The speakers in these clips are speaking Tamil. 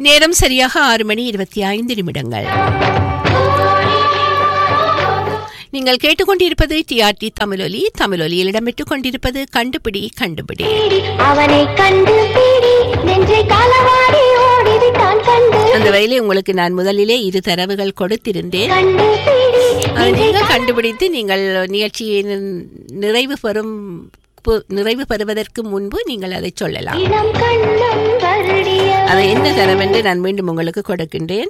நேரம் சரியாக ஆறு மணி இருபத்தி ஐந்து நிமிடங்கள் நீங்கள் கேட்டுக்கொண்டிருப்பது டிஆர்டி தமிழொலி தமிழொலியில் இடம்பெற்றுக் கொண்டிருப்பது கண்டுபிடி கண்டுபிடி அவனை கண்டு பிடி நெஞ்சை களவாடி ஓடிவிட்டான் கண்டு அந்த வகையிலே உங்களுக்கு நான் முதலிலே இரு தரவுகள் கொடுத்திருந்தேன் கண்டு பிடி அதை நீங்கள் கண்டுபிடித்து நீங்கள் நிகழ்ச்சியின் நிறைவு பெறும் பு- நிறைவு பெறுவதற்கு முன்பு நீங்கள் அதை சொல்லலாம் இளம் கண்ணம் வருடிய அதை என்ன தரவென்று நான் மீண்டும் உங்களுக்கு கொடுக்கின்றேன்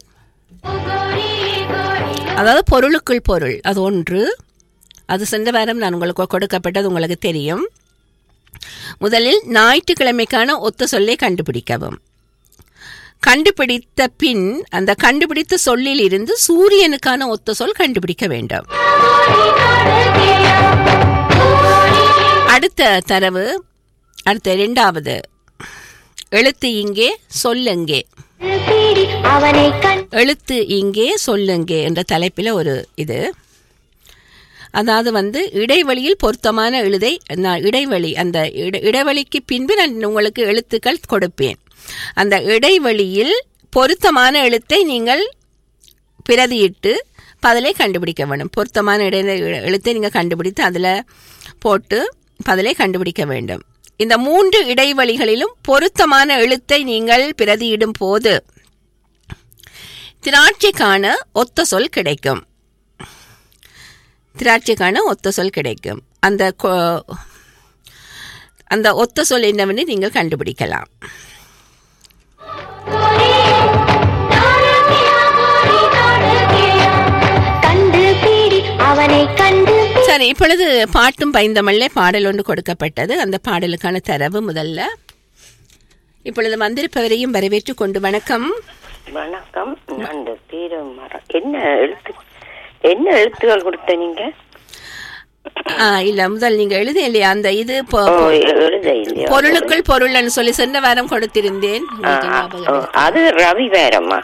அதாவது பொருளுக்குள் பொருள் அது ஒன்று அது சென்ற வாரம் நான் உங்களுக்கு கொடுக்கப்பட்டது உங்களுக்கு தெரியும் முதலில் ஞாயிற்றுக்கிழமைக்கான ஒத்த சொல்லை கண்டுபிடிக்கவும் கண்டுபிடித்த பின் அந்த கண்டுபிடித்த சொல்லில் இருந்து சூரியனுக்கான ஒத்த சொல் கண்டுபிடிக்க வேண்டும் அடுத்த தரவு அடுத்த இரண்டாவது எழுத்து இங்கே சொல்லெங்கே பிடி அவனை கண்டு எழுத்து இங்கே சொல்லுங்கே என்ற தலைப்பில் ஒரு இது அதாவது வந்து இடைவெளியில் பொருத்தமான எழுதை நான் இடைவெளி அந்த இட- இடைவெளிக்கு பின்பு நான் உங்களுக்கு எழுத்துக்கள் கொடுப்பேன் அந்த இடைவெளியில் பொருத்தமான எழுத்தை நீங்கள் பிரதியிட்டு பதிலை கண்டுபிடிக்க வேண்டும் பொருத்தமான இடை எழுத்தை நீங்கள் கண்டுபிடித்து அதில் போட்டு பதிலை கண்டுபிடிக்க வேண்டும் இந்த மூன்று இடைவெளிகளிலும் பொருத்தமான எழுத்தை நீங்கள் பிரதியிடும் போது திராட்சைக்கான ஒத்த சொல் கிடைக்கும் திராட்சைக்கான ஒத்த சொல் கிடைக்கும் அந்த கொ- அந்த ஒத்த சொல் என்னவென்று நீங்கள் கண்டுபிடிக்கலாம் கண்டு பிடி அவனை கண்டு பிடி சரி இப்பொழுது பாட்டும் பைந்தமிழ்ல பாடல் ஒன்று கொடுக்கப்பட்டது அந்த பாடலுக்கான தரவு முதல்ல இப்பொழுது வந்திருப்பவரையும் வரவேற்று கொண்டு வணக்கம் வணக்கம் நான் இந்த பேரு மரம் என்ன எழுத்து என்ன எழுத்துக்கள் கொடுத்த நீங்க ஆ, இல்ல முதல் நீங்க எழுத இல்லையா அந்த இது பொ- ஓ, எழுத இல்லையா பொருளுக்குள் பொருள்னு சொல்லி சென்ற வாரம் கொடுத்திருந்தேன் ஆ, உங்களுக்கு ஆ, ஞாபகம் ஓ, இருக்கா? அது ரவி வேறம்மா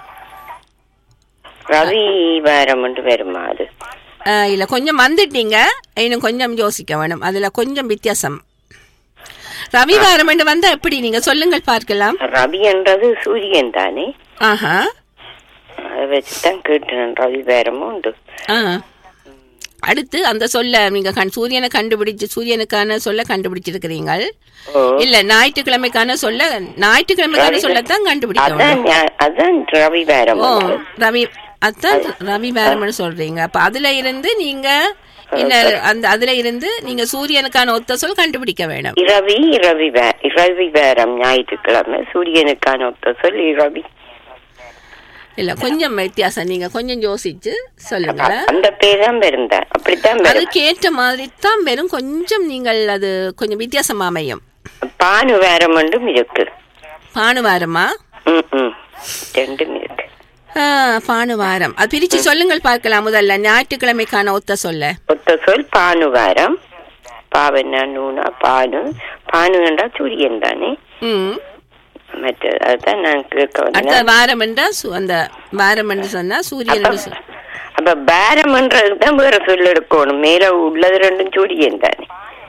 ரவி வேரம் வருமா அது ஆ, இல்ல கொஞ்சம் வந்துட்டீங்க இன்னும் கொஞ்சம் யோசிக்க வேணும் அதுல கொஞ்சம் வித்தியாசம் ரவிவாரம் என்று வந்தா எப்படி நீங்க சொல்லுங்கள் பார்க்கலாம் ரவி என்றது சூரியன் தானே ஆஹா அதை வச்சுதான் கேட்டேன் ரவி வேரமும் உண்டு ஆ. அடுத்து அந்த சொல்ல நீங்க கண் சூரியனை கண்டுபிடிச்சு சூரியனுக்கான சொல்ல கண்டுபிடிச்சிருக்கிறீங்க ஓ இல்ல ஞாயிற்றுக்கிழமைக்கான சொல்ல ஞாயிற்றுக்கிழமைக்கான சொல்லத்தான் கண்டுபிடிக்க அதான் வேணும் ஞா- அதான் ரவி வேரம் ஓ ரவி அதான் ரவி வேரம்னு சொல்றீங்க அப்ப அதுல இருந்து நீங்க என்ன அந்த அதுல இருந்து நீங்க சூரியனுக்கான ஒத்த சொல் கண்டுபிடிக்க வேணும் இரவி இரவி வே- இரவி வேரம் ஞாயிற்றுக்கிழமை சூரியனுக்கான ஒத்த சொல் இரவி இல்ல கொஞ்சம் வித்தியாசம் நீங்க கொஞ்சம் யோசிச்சு சொல்லுங்க அந்த பேர் தான் பெருந்த அப்படித்தான் பெரும் அதுக்கு ஏற்ற மாதிரி தான் வெறும் கொஞ்சம் நீங்கள் அது கொஞ்சம் வித்தியாசமா அமையும் பானு வேரம் ஒன்றும் இருக்கு பானுவாரமா ம், ம். ரெண்டும் இருக்கு ஆ, பானுவாரம் அது பிரிச்சு சொல்லுங்கள் பார்க்கலாம் முதல்ல ஞாயிற்றுக்கிழமைக்கான ஒத்த சொல்ல ஒத்த சொல் பானு வாரம் பாவனா நூனா பானு பானு என்றா சூரியன் தானே ம் மற்ற அதுதான் நான் கேட்க அடுத்த வந்தேன் வாரம் என்றா சு- அந்த வாரம் என்று சொன்னா சூரியன் என்று சொல் அப்ப பேரம்ன்றது தான் வேற சொல் எடுக்கணும் மேல உள்ளது ரெண்டும் சூரியன் தானே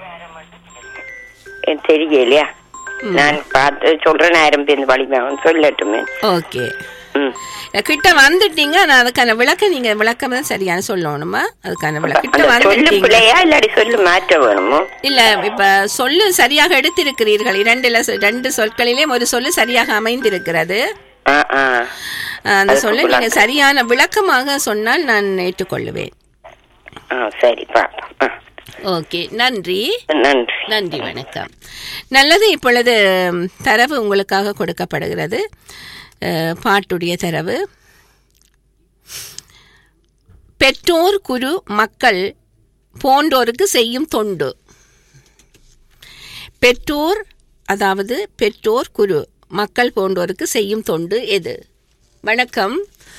எனக்கு தெரியலையா நான் பார்த்து சொல்ற நேரம் பேருந்து வழிமாவன் சொல்லட்டுமே ஓகே ம் கிட்ட வந்துட்டீங்க நான் அதுக்கான விளக்கம் நீங்க விளக்கம் தான் சரியான சொல்லணுமா அதுக்கான விளக்கம் கிட்ட அந்த சொல்லு வந்துட்டீங்க பிள்ளையா இல்லாடி சொல்லு மாற்ற வேணுமோ இல்ல இப்ப சொல்லு சரியாக எடுத்திருக்கிறீர்கள் இரண்டுல சொ- ரெண்டு சொற்களிலே ஒரு சொல்லு சரியாக அமைந்திருக்கிறது ஆ ஆ அஹ் அந்த அதுக்கு சொல்லை நீங்க விளக்கம். சரியான விளக்கமாக சொன்னால் நான் ஏற்றுக்கொள்ளுவேன் ஆ சரி பாப்போம் ஆ, ஓகே நன்றி நன்றி நன்றி வணக்கம் நல்லது இப்பொழுது ம், தரவு உங்களுக்காக கொடுக்கப்படுகிறது அஹ், பாட்டுடைய தரவு பெற்றோர் குரு மக்கள் போன்றோருக்கு செய்யும் தொண்டு பெற்றோர் அதாவது பெற்றோர் குரு மக்கள் போன்றோருக்கு செய்யும் தொண்டு எது வணக்கம்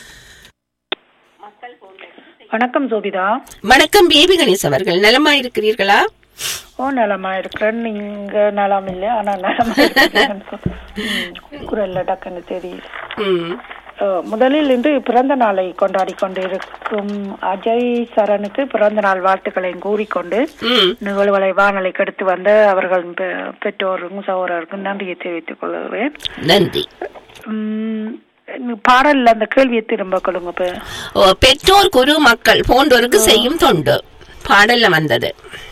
வணக்கம் சோபிதா வணக்கம் பேபி கணேஷ் அவர்கள் நலமா இருக்கிறீர்களா ஓ நலமா இருக்கிறேன் நீங்க நலம் இல்லை ஆனா நலமா இருக்கிறேன்னு சொல். ம், குரல்ல டக்குன்னு தெரியுது ம் அஹ், முதலில் இன்று பிறந்த நாளை கொண்டாடி கொண்டிருக்கும் அஜய் சரணுக்கு பிறந்த நாள் வாழ்த்துக்களையும் கூறிக்கொண்டு ம் நிகழ்வுகளை வானொலிக்கு எடுத்து வந்த அவர்கள் பெ- பெற்றோருக்கும் சகோதரருக்கும் நன்றியை தெரிவித்துக் கொள்கிறேன் நன்றி உம், பாடல்ல அந்த கேள்வியை திரும்ப கொடுங்க இப்ப ஓ, பெற்றோர் குரு மக்கள் போன்றோருக்கு செய்யும் தொண்டு பாடல்ல வந்தது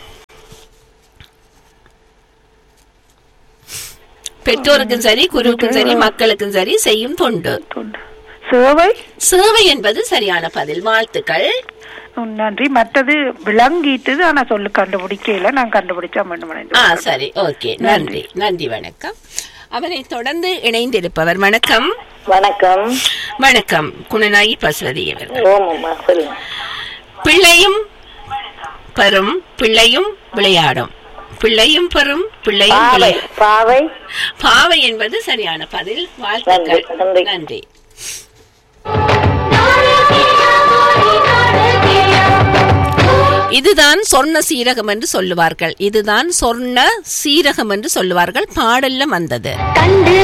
பெற்றோருக்கும் சரி குருவுக்கும் சரி மக்களுக்கும் சரி செய்யும் தொண்டு தொண்டு. சேவை சேவை என்பது சரியான பதில் வாழ்த்துக்கள் உம், நன்றி மற்றது விளங்கிட்டது ஆனா சொல்லு கண்டுபிடிக்கல நான் கண்டுபிடிச்சா மீண்டும் ஆ சரி ஓகே நன்றி நன்றி வணக்கம் அவரை தொடர்ந்து இணைந்திருப்பவர் வணக்கம் வணக்கம் வணக்கம் குணநாயகி பசுவதி அவர்கள் ஓமம்மா சொல்லுங்க பிள்ளையும் பெறும் பிள்ளையும் விளையாடும் பிள்ளையும் பெறும் பிள்ளையும் பாவை விளையாடும் பாவை பாவை என்பது சரியான பதில் வாழ்த்துக்கள் நன்றி, நன்றி. நன்றி இதுதான் சொர்ண சீரகம் என்று சொல்லுவார்கள் இதுதான் சொர்ண சீரகம் என்று சொல்லுவார்கள் பாடல்ல வந்தது கண்டு